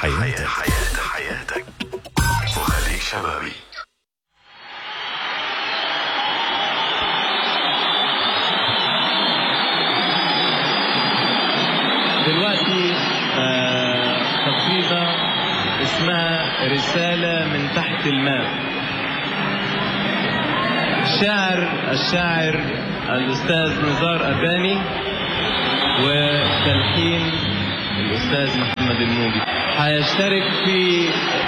حياتك حياتك وخليك شبابي دلوقتي آه، قصيدة اسمها رسالة من تحت الماء الشاعر الشاعر الأستاذ نزار أباني وتلحين الأستاذ محمد الموجي هيشترك في